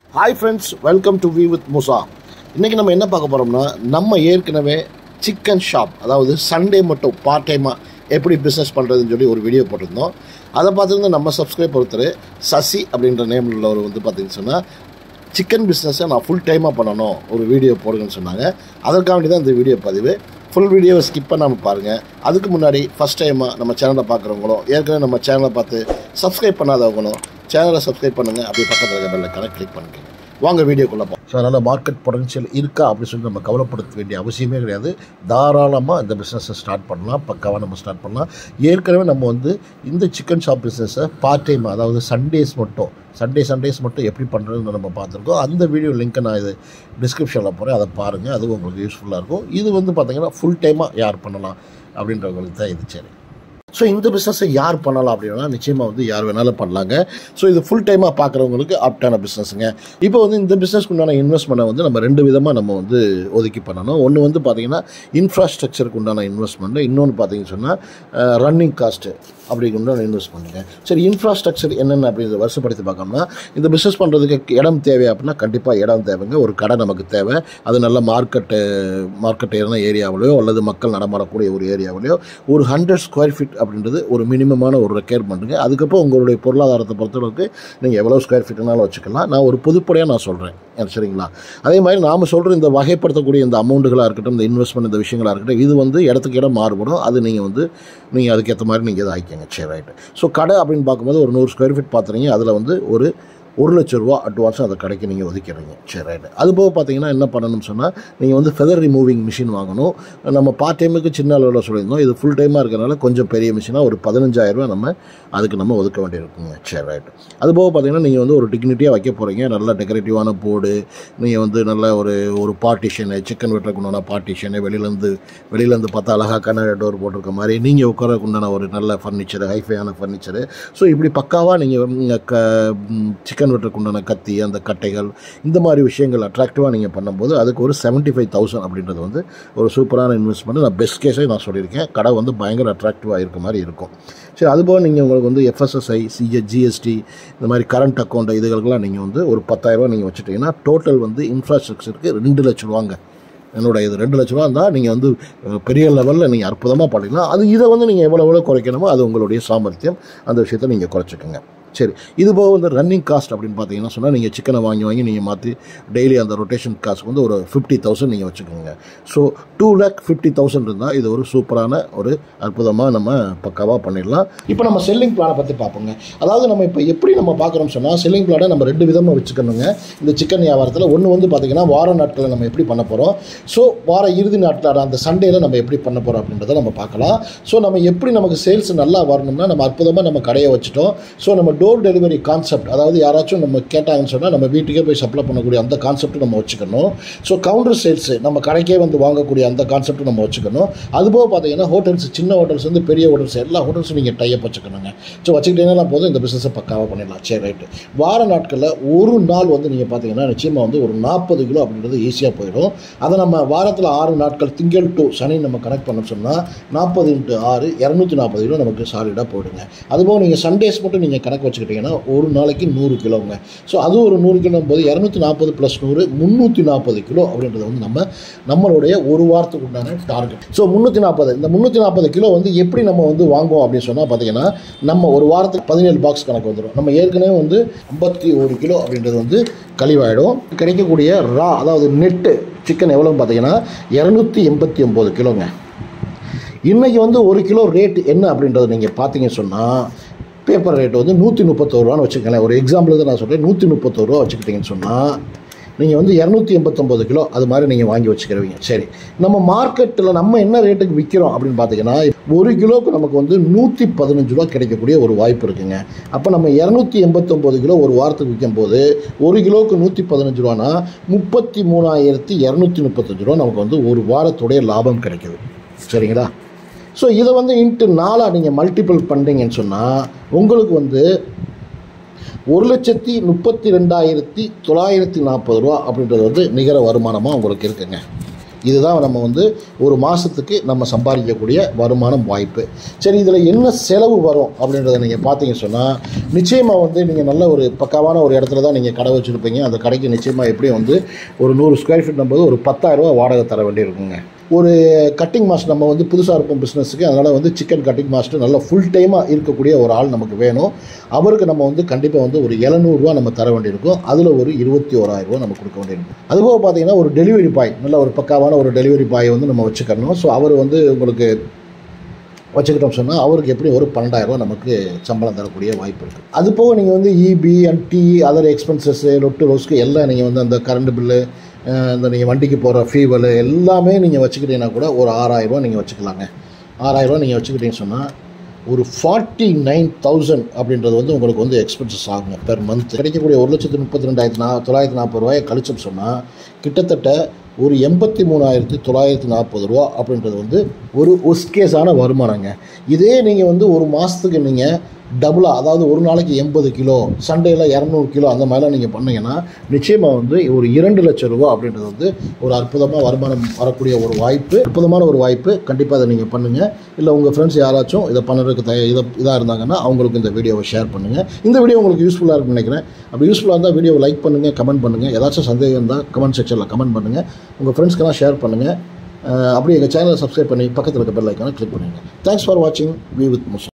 hi friends welcome to V with Musa இன்றைக்கி நம்ம என்ன பார்க்க போகிறோம்னா நம்ம ஏற்கனவே சிக்கன் ஷாப் அதாவது சண்டே மட்டும் பார்ட் டைமாக எப்படி பிஸ்னஸ் பண்ணுறதுன்னு சொல்லி ஒரு வீடியோ போட்டிருந்தோம் அதை பார்த்துருந்து நம்ம சப்ஸ்கிரைப் ஒருத்தர் சசி அப்படின்ற நேமில் உள்ளவர் வந்து பார்த்தீங்கன்னு சொன்னால் சிக்கன் பிஸ்னஸை நான் ஃபுல் டைமாக பண்ணணும் ஒரு வீடியோ போடுங்கன்னு சொன்னாங்க அதற்காண்டி தான் இந்த வீடியோ பதிவு ஃபுல் வீடியோவை ஸ்கிப் பண்ணாமல் பாருங்கள் அதுக்கு முன்னாடி ஃபஸ்ட் டைமாக நம்ம சேனலை பார்க்குறவங்களும் ஏற்கனவே நம்ம சேனலை பார்த்து சப்ஸ்கிரைப் பண்ணாதவங்களும் சேனலை சப்ஸ்கிரைப் பண்ணுங்கள் அப்படியே பக்கத்தில் இருக்க பெல்லைக்கான கிளிக் பண்ணுங்க வாங்க வீடியோக்குள்ளே போ ஸோ அதனால் மார்க்கெட் பொட்டன்ஷியல் இருக்கா அப்படின்னு சொல்லி நம்ம கவலைப்படுத்த வேண்டிய அவசியமே கிடையாது தாராளமாக இந்த பிஸ்னஸை ஸ்டார்ட் பண்ணலாம் பக்காவாக நம்ம ஸ்டார்ட் பண்ணலாம் ஏற்கனவே நம்ம வந்து இந்த சிக்கன் ஷாப் பிஸ்னஸை பார்ட் டைம் அதாவது சண்டேஸ் மட்டும் சண்டே சண்டேஸ் மட்டும் எப்படி பண்ணுறதுன்னு நம்ம பார்த்துருக்கோம் அந்த வீடியோ லிங்க்கை நான் இது டிஸ்கிரிப்ஷனில் போகிறேன் அதை பாருங்கள் அது உங்களுக்கு யூஸ்ஃபுல்லாக இருக்கும் இது வந்து பார்த்திங்கன்னா ஃபுல் டைமாக யார் பண்ணலாம் அப்படின்றவங்களுக்கு தான் இது சரி ஸோ இந்த பிஸ்னஸை யார் பண்ணலாம் அப்படின்னா நிச்சயமாக வந்து யார் வேணாலும் பண்ணலாங்க ஸோ இது ஃபுல் டைமாக பார்க்குறவங்களுக்கு ஆப்டான பிஸ்னஸுங்க இப்போ வந்து இந்த பிஸ்னஸ்க்கு உண்டான இன்வெஸ்ட்மெண்ட்டை வந்து நம்ம ரெண்டு விதமாக நம்ம வந்து ஒதுக்கி பண்ணணும் ஒன்று வந்து பார்த்திங்கன்னா இன்ஃப்ராஸ்ட்ரக்சருக்கு உண்டான இன்வெஸ்ட்மெண்ட்டு இன்னொன்று பார்த்தீங்கன்னு சொன்னால் ரன்னிங் காஸ்ட்டு அப்படிக்கு உண்டான இன்வெஸ்ட்மெண்ட்டுங்க சரி இன்ஃப்ராஸ்ட்ரக்சர் என்னென்ன அப்படிங்கிறத வருஷப்படுத்தி பார்க்கணும்னா இந்த பிஸ்னஸ் பண்ணுறதுக்கு இடம் தேவை அப்படின்னா கண்டிப்பாக இடம் தேவைங்க ஒரு கடை நமக்கு தேவை அது நல்ல மார்க்கெட்டு மார்க்கெட் ஏறின ஏரியாவிலையோ அல்லது மக்கள் நடமாடக்கூடிய ஒரு ஏரியாவிலையோ ஒரு ஹண்ட்ரட் ஸ்கொயர் ஃபீட் அப்படின்றது ஒரு மினிமமான ஒரு ரெக்யர்மெண்ட்டுங்க அதுக்கப்புறம் உங்களுடைய பொருளாதாரத்தை பொறுத்தளவுக்கு நீங்கள் எவ்வளோ ஸ்கொயர் ஃபீட்னாலும் வச்சுக்கலாம் நான் ஒரு பொதுப்படையாக நான் சொல்கிறேன் சரிங்களா அதே மாதிரி நாம் சொல்கிற இந்த வகைப்படுத்தக்கூடிய இந்த அமௌண்ட்டுகளாக இருக்கட்டும் இந்த இன்வெஸ்ட்மெண்ட் இந்த விஷயங்களாக இருக்கட்டும் இது வந்து இடத்துக்கு இடம் மாறுபடும் அது நீங்கள் வந்து நீங்கள் அதுக்கேற்ற மாதிரி நீங்கள் இதை ஆக்கிங்க சரி ரைட்டு ஸோ கடை அப்படின்னு பார்க்கும்போது ஒரு நூறு ஸ்கொயர் ஃபீட் பார்த்துறீங்க அதில் வந்து ஒரு ஒரு லட்ச ரூபா அட்வான்ஸ் அந்த கடைக்கு நீங்கள் ஒதுக்கிடுறீங்க சரி ரைட்டு அது போக பார்த்தீங்கன்னா என்ன பண்ணணும்னு சொன்னால் நீங்கள் வந்து ஃபெதர் ரிமூவிங் மிஷின் வாங்கணும் நம்ம பார்ட் டைமுக்கு சின்ன அளவில் சொல்லியிருந்தோம் இது ஃபுல் டைமாக இருக்கிறனால கொஞ்சம் பெரிய மிஷினாக ஒரு பதினஞ்சாயிரரூபா நம்ம அதுக்கு நம்ம ஒதுக்க வேண்டியிருக்குங்க சரி ரைட்டு அது போக பார்த்தீங்கன்னா நீங்கள் வந்து ஒரு டிக்னிட்டியாக வைக்க போகிறீங்க நல்ல டெக்கரேட்டிவான போர்டு நீங்கள் வந்து நல்ல ஒரு ஒரு பார்ட்டிஷனு சிக்கன் வெட்டுறக்குண்டான பார்ட்டிஷனு வெளியிலேருந்து வெளியிலேருந்து பார்த்தா அழகாக கண்ணாடி டோர் போட்டிருக்க மாதிரி நீங்கள் உட்காரக்குண்டான ஒரு நல்ல ஃபர்னிச்சரு ஹைஃபையான ஃபர்னிச்சரு ஸோ இப்படி பக்காவாக நீங்கள் க சிக்கன் வெட்டுறக்குண்டான கத்தி அந்த கட்டைகள் இந்த மாதிரி விஷயங்கள் அட்ராக்டிவாக நீங்கள் பண்ணும்போது அதுக்கு ஒரு செவன்ட்டி ஃபைவ் தௌசண்ட் அப்படின்றது வந்து ஒரு சூப்பரான இன்வெஸ்ட்மெண்ட் நான் பெஸ்ட் கேஸே நான் சொல்லியிருக்கேன் கடை வந்து பயங்கர அட்ராக்டிவாக இருக்க மாதிரி இருக்கும் சரி அதுபோக நீங்கள் உங்களுக்கு வந்து எஃப்எஸ்எஸ்ஐ சிஎ ஜிஎஸ்டி இந்த மாதிரி கரண்ட் அக்கௌண்ட் இதுகளுக்கெல்லாம் நீங்கள் வந்து ஒரு பத்தாயிரரூபா நீங்கள் வச்சுட்டிங்கன்னா டோட்டல் வந்து இன்ஃப்ராஸ்ட்ரக்சருக்கு ரெண்டு லட்ச ரூபாங்க என்னோட இது ரெண்டு லட்ச ரூபா இருந்தால் நீங்கள் வந்து பெரிய லெவலில் நீங்கள் அற்புதமாக பண்ணிக்கலாம் அது இதை வந்து நீங்கள் எவ்வளோ எவ்வளோ குறைக்கணுமோ அது உங்களுடைய சாமர்த்தியம் அந்த விஷயத்தை நீங்கள் குறைச்சிக்கோங்க சரி இது போக வந்து ரன்னிங் காஸ்ட் அப்படின்னு பார்த்தீங்கன்னா சொன்னால் நீங்கள் சிக்கனை வாங்கி வாங்கி நீங்கள் மாற்றி டெய்லி அந்த ரொட்டேஷன் காஸ்ட் வந்து ஒரு ஃபிஃப்டி தௌசண்ட் நீங்கள் வச்சுக்கோங்க so two lakh fifty thousand இருந்தால் இது ஒரு சூப்பரான ஒரு அற்புதமாக நம்ம பக்காவாக பண்ணிடலாம் இப்போ நம்ம செல்லிங் பிளானை பற்றி பார்ப்போங்க அதாவது நம்ம இப்போ எப்படி நம்ம பார்க்குறோம் சொன்னால் செல்லிங் பிளானை நம்ம ரெண்டு விதமாக வச்சுக்கணுங்க இந்த சிக்கன் வியாபாரத்தில் ஒன்று வந்து பார்த்திங்கன்னா வார நாட்களில் நம்ம எப்படி பண்ண போகிறோம் ஸோ வார இறுதி நாட்கள் அந்த சண்டேயில் நம்ம எப்படி பண்ண போகிறோம் அப்படின்றத நம்ம பார்க்கலாம் ஸோ நம்ம எப்படி நமக்கு சேல்ஸ் நல்லா வரணும்னா நம்ம அற்புதமாக நம்ம கடையை வச்சுட்டோம் ஸோ நம்ம டோர் டெலிவரி கான்செப்ட் அதாவது யாராச்சும் நம்ம கேட்டாங்கன்னு சொன்னால் நம்ம வீட்டுக்கே போய் சப்ளை பண்ணக்கூடிய அந்த கான்செப்ட் நம்ம வச்சுக்கணும் ஸோ கவுண்டர் சேல்ஸு நம்ம கடைக்கே வந்து வாங்கக்கூடிய அந்த கான்செப்ட் நம்ம வச்சுக்கணும் அதுபோக பார்த்தீங்கன்னா ஹோட்டல்ஸ் சின்ன ஹோட்டல்ஸ் வந்து பெரிய ஹோட்டல்ஸ் எல்லா ஹோட்டல்ஸும் நீங்கள் டைப் வச்சுக்கணுங்க ஸோ வச்சுக்கிட்டீங்கன்னா போதும் இந்த பிஸ்னஸை பக்காவாக பண்ணிடலாம் சரி ரைட்டு வார நாட்களில் ஒரு நாள் வந்து நீங்கள் பார்த்தீங்கன்னா நிச்சயமாக வந்து ஒரு நாற்பது கிலோ அப்படின்றது ஈஸியாக போயிடும் அதை நம்ம வாரத்தில் ஆறு நாட்கள் திங்கள் டு சனி நம்ம கனெக்ட் பண்ண சொன்னால் நாற்பது இன்ட்டு ஆறு இரநூத்தி நாற்பது கிலோ நமக்கு சாலிடாக போயிடுங்க அதுபோக நீங்கள் சண்டேஸ் மட்டும் நீங்கள் கணக்கு வச்சுக்கிட்டிங்கன்னா ஒரு நாளைக்கு நூறு கிலோங்க ஸோ அது ஒரு நூறு கிலோ போது இரநூத்தி நாற்பது ப்ளஸ் நூறு முந்நூற்றி நாற்பது கிலோ அப்படின்றது வந்து நம்ம நம்மளுடைய ஒரு வாரத்துக்கு உண்டான டார்கெட் ஸோ முந்நூற்றி நாற்பது இந்த முந்நூற்றி நாற்பது கிலோ வந்து எப்படி நம்ம வந்து வாங்குவோம் அப்படின்னு சொன்னால் பார்த்தீங்கன்னா நம்ம ஒரு வாரத்துக்கு பதினேழு பாக்ஸ் கணக்கு வந்துடும் நம்ம ஏற்கனவே வந்து ஐம்பத்தி ஒரு கிலோ அப்படின்றது வந்து கழிவாயிடும் கிடைக்கக்கூடிய ரா அதாவது நெட்டு சிக்கன் எவ்வளோன்னு பார்த்தீங்கன்னா இரநூத்தி எண்பத்தி ஒம்பது கிலோங்க இன்றைக்கி வந்து ஒரு கிலோ ரேட் என்ன அப்படின்றத நீங்கள் பார்த்தீங்க சொன்னால் பேப்பர் ரேட் வந்து நூற்றி முப்பத்தோரு ரூபான்னு வச்சுக்கங்களேன் ஒரு எக்ஸாம்பிளுக்கு நான் சொல்கிறேன் நூற்றி முப்பத்தோரு ரூபா வச்சுக்கிட்டிங்கன்னு சொன்னால் நீங்கள் வந்து இரநூத்தி எண்பத்தொம்போது கிலோ அது மாதிரி நீங்கள் வாங்கி வச்சுக்கிறவங்க சரி நம்ம மார்க்கெட்டில் நம்ம என்ன ரேட்டுக்கு விற்கிறோம் அப்படின்னு பார்த்தீங்கன்னா ஒரு கிலோவுக்கு நமக்கு வந்து நூற்றி பதினஞ்சு ரூபா கிடைக்கக்கூடிய ஒரு வாய்ப்பு இருக்குங்க அப்போ நம்ம இரநூத்தி எண்பத்தொம்போது கிலோ ஒரு வாரத்துக்கு விற்கும் போது ஒரு கிலோவுக்கு நூற்றி பதினஞ்சு ரூபானா முப்பத்தி மூணாயிரத்தி இரநூத்தி முப்பத்தஞ்சு ரூபா நமக்கு வந்து ஒரு வாரத்துடைய லாபம் கிடைக்குது சரிங்களா ஸோ இதை வந்து இன்ட்டு நாளாக நீங்கள் மல்டிபிள் பண்ணுறீங்கன்னு சொன்னால் உங்களுக்கு வந்து ஒரு லட்சத்தி முப்பத்தி ரெண்டாயிரத்தி தொள்ளாயிரத்தி நாற்பது ரூபா அப்படின்றது வந்து நிகர வருமானமாக உங்களுக்கு இருக்குங்க இதுதான் நம்ம வந்து ஒரு மாதத்துக்கு நம்ம சம்பாதிக்கக்கூடிய வருமானம் வாய்ப்பு சரி இதில் என்ன செலவு வரும் அப்படின்றத நீங்கள் பார்த்தீங்க சொன்னால் நிச்சயமாக வந்து நீங்கள் நல்ல ஒரு பக்காவான ஒரு இடத்துல தான் நீங்கள் கடை வச்சுருப்பீங்க அந்த கடைக்கு நிச்சயமாக எப்படியும் வந்து ஒரு நூறு ஸ்கொயர் ஃபீட் நம்போது ஒரு பத்தாயிரரூபா வாடகை தர வேண்டியிருக்குங்க ஒரு கட்டிங் மாஸ்டர் நம்ம வந்து புதுசாக இருப்போம் பிஸ்னஸுக்கு அதனால் வந்து சிக்கன் கட்டிங் மாஸ்டர் நல்ல ஃபுல் டைமாக இருக்கக்கூடிய ஒரு ஆள் நமக்கு வேணும் அவருக்கு நம்ம வந்து கண்டிப்பாக வந்து ஒரு எழுநூறுவா நம்ம தர வேண்டியிருக்கும் அதில் ஒரு இருபத்தி ஓராயிரரூவா நம்ம கொடுக்க வேண்டியிருக்கும் அதுபோக பார்த்தீங்கன்னா ஒரு டெலிவரி பாய் நல்ல ஒரு பக்காவான ஒரு டெலிவரி பாயை வந்து நம்ம வச்சுக்கணும் ஸோ அவர் வந்து உங்களுக்கு வச்சுக்கிட்டோம் சொன்னால் அவருக்கு எப்படி ஒரு பன்னெண்டாயிரரூவா நமக்கு சம்பளம் தரக்கூடிய வாய்ப்பு இருக்குது அது போக நீங்கள் வந்து EB and T other expenses லொட்டு ரோஸ்க்கு எல்லாம் நீங்கள் வந்து அந்த கரண்ட் பில்லு இந்த நீங்கள் வண்டிக்கு போகிற ஃபீவலு எல்லாமே நீங்கள் வச்சுக்கிட்டீங்கன்னா கூட ஒரு ஆறாயிரரூவா நீங்கள் வச்சுக்கலாங்க ஆறாயிரரூவா நீங்கள் வச்சுக்கிட்டீங்கன்னு சொன்னால் ஒரு ஃபார்ட்டி நைன் தௌசண்ட் அப்படின்றது வந்து உங்களுக்கு வந்து எக்ஸ்பென்சஸ் ஆகும் பெர் மந்த் கிடைக்கக்கூடிய ஒரு லட்சத்து முப்பத்தி ரெண்டாயிரத்தி நா தொள்ளாயிரத்தி நாற்பது ரூபாயை கழிச்சோம் சொன்னால் கிட்டத்தட்ட ஒரு எண்பத்தி மூணாயிரத்தி தொள்ளாயிரத்தி நாற்பது ரூபா அப்படின்றது வந்து ஒரு ஒஸ்கேஸான வருமானங்க இதே நீங்கள் வந்து ஒரு மாதத்துக்கு நீங்கள் டபுளாக அதாவது ஒரு நாளைக்கு எண்பது கிலோ சண்டேயில் இரநூறு கிலோ அந்த மாதிரிலாம் நீங்கள் பண்ணீங்கன்னா நிச்சயமாக வந்து ஒரு இரண்டு லட்சம் ரூபா அப்படின்றது வந்து ஒரு அற்புதமாக வருமானம் வரக்கூடிய ஒரு வாய்ப்பு அற்புதமான ஒரு வாய்ப்பு கண்டிப்பாக அதை நீங்கள் பண்ணுங்கள் இல்லை உங்கள் ஃப்ரெண்ட்ஸ் யாராச்சும் இதை பண்ணுறதுக்கு தய இதை இதாக இருந்தாங்கன்னா அவங்களுக்கு இந்த வீடியோவை ஷேர் பண்ணுங்கள் இந்த வீடியோ உங்களுக்கு யூஸ்ஃபுல்லாக இருக்குன்னு நினைக்கிறேன் அப்படி யூஸ்ஃபுல்லாக இருந்தால் வீடியோவை லைக் பண்ணுங்கள் கமெண்ட் பண்ணுங்கள் ஏதாச்சும் சந்தேகம் இருந்தால் கமெண்ட் செக்ஷனில் கமெண்ட் பண்ணுங்கள் உங்கள் ஃப்ரெண்ட்ஸ்க்கெல்லாம் ஷேர் பண்ணுங்கள் அப்படியே எங்கள் சேனலை சப்ஸ்கிரைப் பண்ணி பக்கத்தில் இருக்க பெல் ஐக்கானை கிளிக் பண்ணுங்கள் தேங்க்ஸ் ஃபார் வாட்சிங் வி வித் முசா